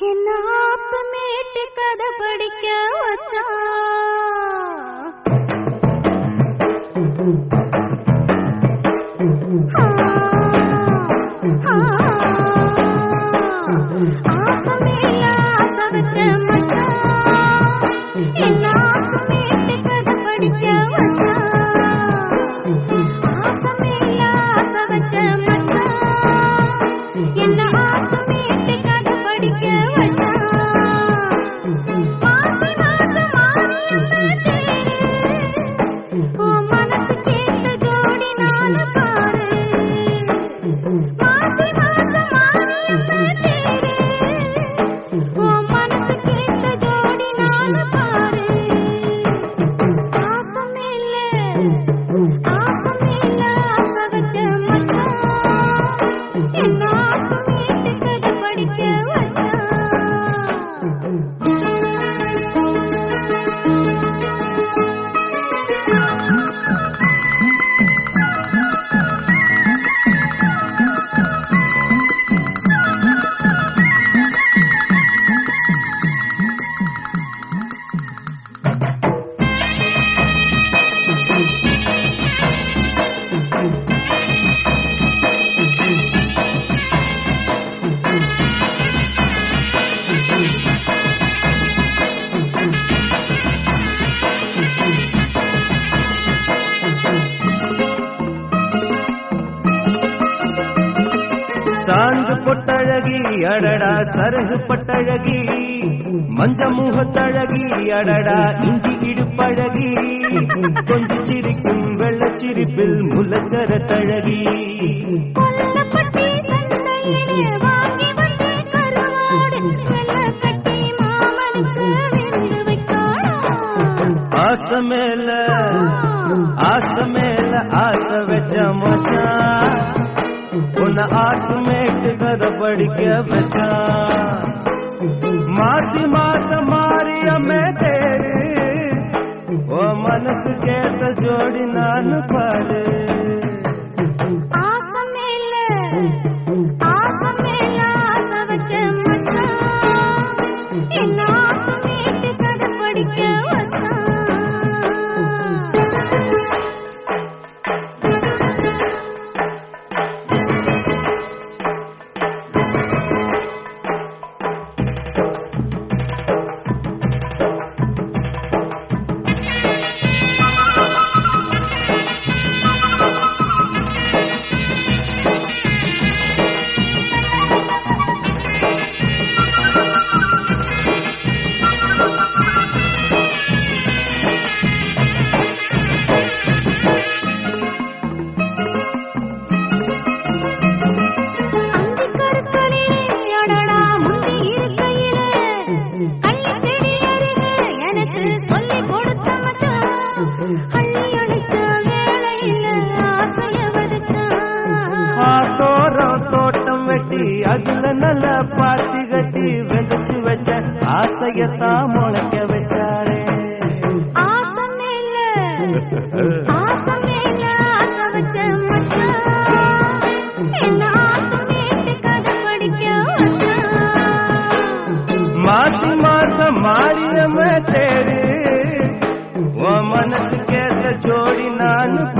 என்ன ஆத்தமேட்டு கதை படிக்க வச்சான் ஆ, ஆ, ஆசைமேல ஆசை வச்ச மச்சான். என்ன ஆத்தமேட்டு கதை படிக்க வச்சான். ஆசைமேல ஆசை வச்ச மச்சான். என்ன ஆத்தமேட்டு கதை படிக்க வச்சான். மாசி மாசம் மாரியம்ம தேரு. உன் மனசு கேட்ட ஜோடி நானு பாரு. மாசி மாசம் மாரியம்ம தேரு. உன் மனசு கேட்ட ஜோடி நானு பாரு. ஆசமேல, ஆசமேல ஆசை வச்ச மச்சான். என்ன ஆத்துமேட்டு கதை படிக்க வச்சான். சாந்து பொட்டழகி அடடா சரகு பட்டழகி மஞ்ச முகத்தழகி அடடா இஞ்சி இடுப்பழகி கொஞ்சி சிரிக்கும் வெள்ளச்சிரிப்பில் முல்லச்சரத்தழகி கொல்லப்பட்டி சந்தையிலே வாங்கி வந்த கருவாடு வெள்ளக்கட்டி மாமனுக்கு விருந்து வைக்கணும். ஆசமேல ஆசமேல ஆசை வச்ச மச்சான் உன்னை ஆத்துமேட்டு கதை படிக்க வச்சான் மாசி மாசம் மாரியம்மே தேரு ஓ மனசு கேட்ட ஜோடி நான் பாரு ஆசமேல, ஆசமேல ஆசை வச்ச மச்சான். என்ன ஆத்துமேட்டு கதை படிக்க வச்சான். அந்தி கருக்களிலே அடடா முந்தி இருக்கையிலே அள்ளிச் செடி அருகே எனக்கு சொல்லிக் கொடுத்த மச்சான். அள்ளி அணைத்த வேளையில ஆசைய வதச்சான். ஆத்தோரம் தோட்டம் வெட்டி அதுல நல்ல பாத்தி கட்டி விதைச்சு வச்ச ஆசையத்தான் முளைக்க வச்சாரே ஆசமேல, ஆசமேல ஆசை வச்ச மச்சான். என்ன ஆத்துமேட்டு கதை படிக்க வச்சான். மாசி மாசம் மாரியம்ம தேரு உன் மனசு கேட்ட ஜோடி நான்